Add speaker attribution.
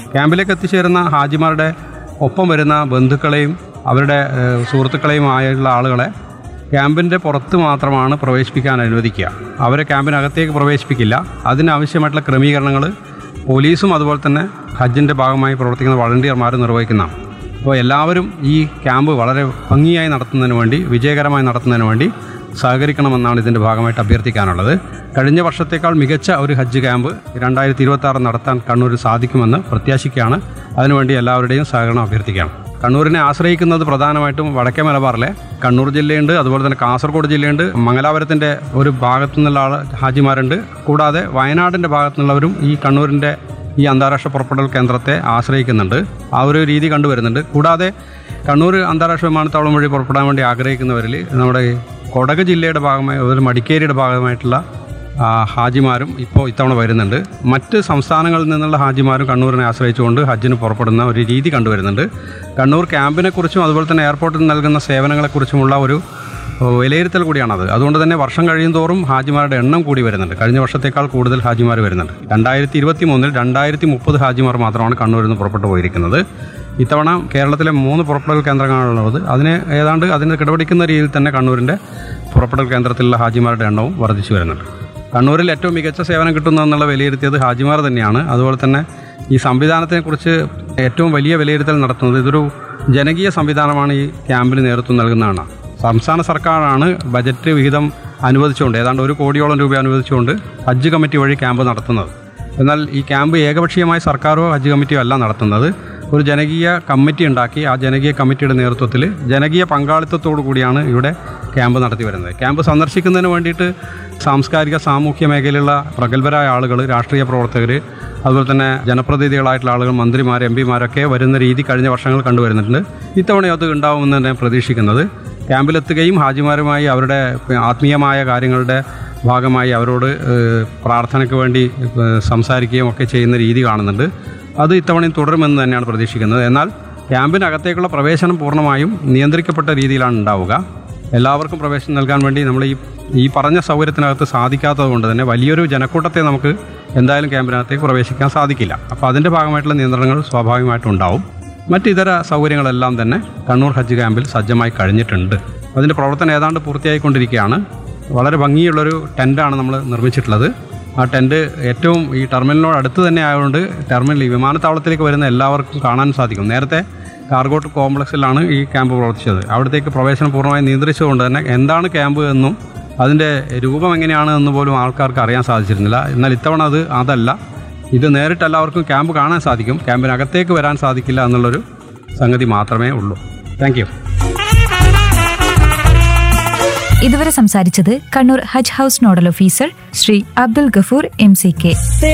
Speaker 1: ക്യാമ്പിലേക്ക് എത്തിച്ചേരുന്ന ഹാജിമാരുടെ ഒപ്പം വരുന്ന ബന്ധുക്കളെയും അവരുടെ ഏഹ്, സുഹൃത്തുക്കളെയും ആയുള്ള ആളുകളെ ക്യാമ്പിൻ്റെ പുറത്ത് മാത്രമാണ് പ്രവേശിപ്പിക്കാൻ അനുവദിക്കുക അവരെ ക്യാമ്പിനകത്തേക്ക് പ്രവേശിപ്പിക്കില്ല അതിനാവശ്യമായിട്ടുള്ള ക്രമീകരണങ്ങൾ പോലീസും അതുപോലെ തന്നെ ഹജ്ജിൻ്റെ ഭാഗമായി പ്രവർത്തിക്കുന്ന വളണ്ടിയർമാർ നിർവഹിക്കുന്നതാണ് അപ്പോൾ എല്ലാവരും ഈ ക്യാമ്പ് വളരെ ഭംഗിയായി നടത്തുന്നതിന് വേണ്ടി വിജയകരമായി നടത്തുന്നതിന് വേണ്ടി സഹകരിക്കണമെന്നാണ് ഇതിൻ്റെ ഭാഗമായിട്ട് അഭ്യർത്ഥിക്കാനുള്ളത് കഴിഞ്ഞ വർഷത്തേക്കാൾ മികച്ച ഒരു ഹജ്ജ് ക്യാമ്പ് രണ്ടായിരത്തി ഇരുപത്തി ആറ് നടത്താൻ കണ്ണൂർ സാധിക്കുമെന്ന് പ്രത്യാശിക്കുകയാണ് അതിനുവേണ്ടി എല്ലാവരുടെയും സഹകരണം അഭ്യർത്ഥിക്കുകയാണ് കണ്ണൂരിനെ ആശ്രയിക്കുന്നത് പ്രധാനമായിട്ടും വടക്കേ മലബാറിലെ കണ്ണൂർ ജില്ലയുണ്ട് അതുപോലെ തന്നെ കാസർഗോഡ് ജില്ലയുണ്ട് മംഗലാപുരത്തിൻ്റെ ഒരു ഭാഗത്തു നിന്നുള്ള ആൾ ഹാജിമാരുണ്ട് കൂടാതെ വയനാടിൻ്റെ ഭാഗത്തു നിന്നുള്ളവരും ഈ കണ്ണൂരിൻ്റെ ഈ അന്താരാഷ്ട്ര പുറപ്പെടൽ കേന്ദ്രത്തെ ആശ്രയിക്കുന്നുണ്ട് ആ ഒരു രീതി കണ്ടുവരുന്നുണ്ട് കൂടാതെ കണ്ണൂർ അന്താരാഷ്ട്ര വിമാനത്താവളം വഴി പുറപ്പെടാൻ വേണ്ടി ആഗ്രഹിക്കുന്നവരിൽ നമ്മുടെ ഈ കൊടക് ജില്ലയുടെ ഭാഗമായി ഒരു മടിക്കേരിയുടെ ഭാഗമായിട്ടുള്ള ആ, ഹാജിമാരും ഇപ്പോൾ ഇത്തവണ വരുന്നുണ്ട് മറ്റ് സംസ്ഥാനങ്ങളിൽ നിന്നുള്ള ഹാജിമാരും കണ്ണൂരിനെ ആശ്രയിച്ചുകൊണ്ട് ഹജ്ജിന് പുറപ്പെടുന്ന ഒരു രീതി കണ്ടുവരുന്നുണ്ട് കണ്ണൂർ ക്യാമ്പിനെക്കുറിച്ചും അതുപോലെ തന്നെ എയർപോർട്ടിൽ നൽകുന്ന സേവനങ്ങളെക്കുറിച്ചുമുള്ള ഒരു വിലയിരുത്തൽ കൂടിയാണത് അതുകൊണ്ട് തന്നെ വർഷം കഴിയും തോറും ഹാജിമാരുടെ എണ്ണം കൂടി വരുന്നുണ്ട് കഴിഞ്ഞ വർഷത്തേക്കാൾ കൂടുതൽ ഹാജിമാർ വരുന്നുണ്ട് രണ്ടായിരത്തി ഇരുപത്തി മൂന്നിൽ രണ്ടായിരത്തി മുപ്പത് ഹാജിമാർ മാത്രമാണ് കണ്ണൂരിൽ നിന്ന് പുറപ്പെട്ടു പോയിരിക്കുന്നത് ഇത്തവണ കേരളത്തിലെ മൂന്ന് പുറപ്പെടൽ കേന്ദ്രങ്ങളാണുള്ളത് അതിനെ ഏതാണ്ട് അതിന് കിടപിടിക്കുന്ന രീതിയിൽ തന്നെ കണ്ണൂരിൻ്റെ പുറപ്പെടൽ കേന്ദ്രത്തിലുള്ള ഹാജിമാരുടെ എണ്ണവും വർദ്ധിച്ചു വരുന്നുണ്ട് കണ്ണൂരിൽ ഏറ്റവും മികച്ച സേവനം കിട്ടുന്നതെന്നുള്ള വിലയിരുത്തിയത് ഹാജിമാർ തന്നെയാണ് അതുപോലെ തന്നെ ഈ സംവിധാനത്തെക്കുറിച്ച് ഏറ്റവും വലിയ വിലയിരുത്തൽ നടത്തുന്നത് ഇതൊരു ജനകീയ സംവിധാനമാണ് ഈ ക്യാമ്പിന് നേതൃത്വം നൽകുന്നതാണ് സംസ്ഥാന സർക്കാരാണ് ബജറ്റ് വിഹിതം അനുവദിച്ചുകൊണ്ട് ഏതാണ്ട് ഒരു കോടിയോളം രൂപ അനുവദിച്ചുകൊണ്ട് ഹജ്ജ് കമ്മിറ്റി വഴി ക്യാമ്പ് നടത്തുന്നത് എന്നാൽ ഈ ക്യാമ്പ് ഏകപക്ഷീയമായി സർക്കാരോ ഹജ്ജ് കമ്മിറ്റിയോ അല്ല നടത്തുന്നത് ഒരു ജനകീയ കമ്മിറ്റി ഉണ്ടാക്കി ആ ജനകീയ കമ്മിറ്റിയുടെ നേതൃത്വത്തിൽ ജനകീയ പങ്കാളിത്തത്തോടു കൂടിയാണ് ഇവിടെ ക്യാമ്പ് നടത്തി വരുന്നത് ക്യാമ്പ് സന്ദർശിക്കുന്നതിന് വേണ്ടിയിട്ട് സാംസ്കാരിക സാമൂഹ്യ മേഖലയിലുള്ള പ്രഗത്ഭരായ ആളുകൾ രാഷ്ട്രീയ പ്രവർത്തകർ അതുപോലെ തന്നെ ജനപ്രതിനിധികളായിട്ടുള്ള ആളുകൾ മന്ത്രിമാർ എം പിമാരൊക്കെ വരുന്ന രീതി കഴിഞ്ഞ വർഷങ്ങൾ കണ്ടുവരുന്നുണ്ട് ഇത്തവണയും അത് ഉണ്ടാവുമെന്ന് തന്നെ പ്രതീക്ഷിക്കുന്നത് ക്യാമ്പിലെത്തുകയും ഹാജിമാരുമായി അവരുടെ ആത്മീയമായ കാര്യങ്ങളുടെ ഭാഗമായി അവരോട് ഏഹ്, പ്രാർത്ഥനയ്ക്ക് വേണ്ടി ഏഹ്, സംസാരിക്കുകയും ഒക്കെ ചെയ്യുന്ന രീതി കാണുന്നുണ്ട് അത് ഇത്തവണയും തുടരുമെന്ന് തന്നെയാണ് പ്രതീക്ഷിക്കുന്നത് എന്നാൽ ക്യാമ്പിനകത്തേക്കുള്ള പ്രവേശനം പൂർണ്ണമായും നിയന്ത്രിക്കപ്പെട്ട രീതിയിലാണ് ഉണ്ടാവുക എല്ലാവർക്കും പ്രവേശനം നൽകാൻ വേണ്ടി നമ്മൾ ഈ ഈ പറഞ്ഞ സൗകര്യത്തിനകത്ത് സാധിക്കാത്തത് കൊണ്ട് തന്നെ വലിയൊരു ജനക്കൂട്ടത്തെ നമുക്ക് എന്തായാലും ക്യാമ്പിനകത്തേക്ക് പ്രവേശിക്കാൻ സാധിക്കില്ല അപ്പോൾ അതിൻ്റെ ഭാഗമായിട്ടുള്ള നിയന്ത്രണങ്ങൾ സ്വാഭാവികമായിട്ടും ഉണ്ടാവും മറ്റിതര സൗകര്യങ്ങളെല്ലാം തന്നെ കണ്ണൂർ ഹജ്ജ് ക്യാമ്പിൽ സജ്ജമായി കഴിഞ്ഞിട്ടുണ്ട് അതിൻ്റെ പ്രവർത്തനം ഏതാണ്ട് പൂർത്തിയായിക്കൊണ്ടിരിക്കുകയാണ് വളരെ ഭംഗിയുള്ളൊരു ടെൻ്റാണ് നമ്മൾ നിർമ്മിച്ചിട്ടുള്ളത് ആ ടെൻറ്റ് ഏറ്റവും ഈ ടെർമിനലിനോട് അടുത്ത് തന്നെ ആയതുകൊണ്ട് ടെർമിനൽ ഈ വിമാനത്താവളത്തിലേക്ക് വരുന്ന എല്ലാവർക്കും കാണാൻ സാധിക്കും നേരത്തെ കാർഗോട്ട് കോംപ്ലക്സിലാണ് ഈ ക്യാമ്പ് പ്രവർത്തിച്ചത് അവിടത്തേക്ക് പ്രവേശനം പൂർണ്ണമായി നിയന്ത്രിച്ചുകൊണ്ട് തന്നെ എന്താണ് ക്യാമ്പ് എന്നും അതിൻ്റെ രൂപം എങ്ങനെയാണ് എന്ന് പോലും ആൾക്കാർക്ക് അറിയാൻ സാധിച്ചിരുന്നില്ല എന്നാൽ ഇത്തവണ അത് അതല്ല ഇത് നേരിട്ട് എല്ലാവർക്കും ക്യാമ്പ് കാണാൻ സാധിക്കും ക്യാമ്പിനകത്തേക്ക് വരാൻ സാധിക്കില്ല എന്നുള്ളൊരു സംഗതി മാത്രമേ ഉള്ളൂ താങ്ക് യു
Speaker 2: ഇതുവരെ സംസാരിച്ചത് Kannur Hajj house nodal officer Shri Abdul Gafoor M C K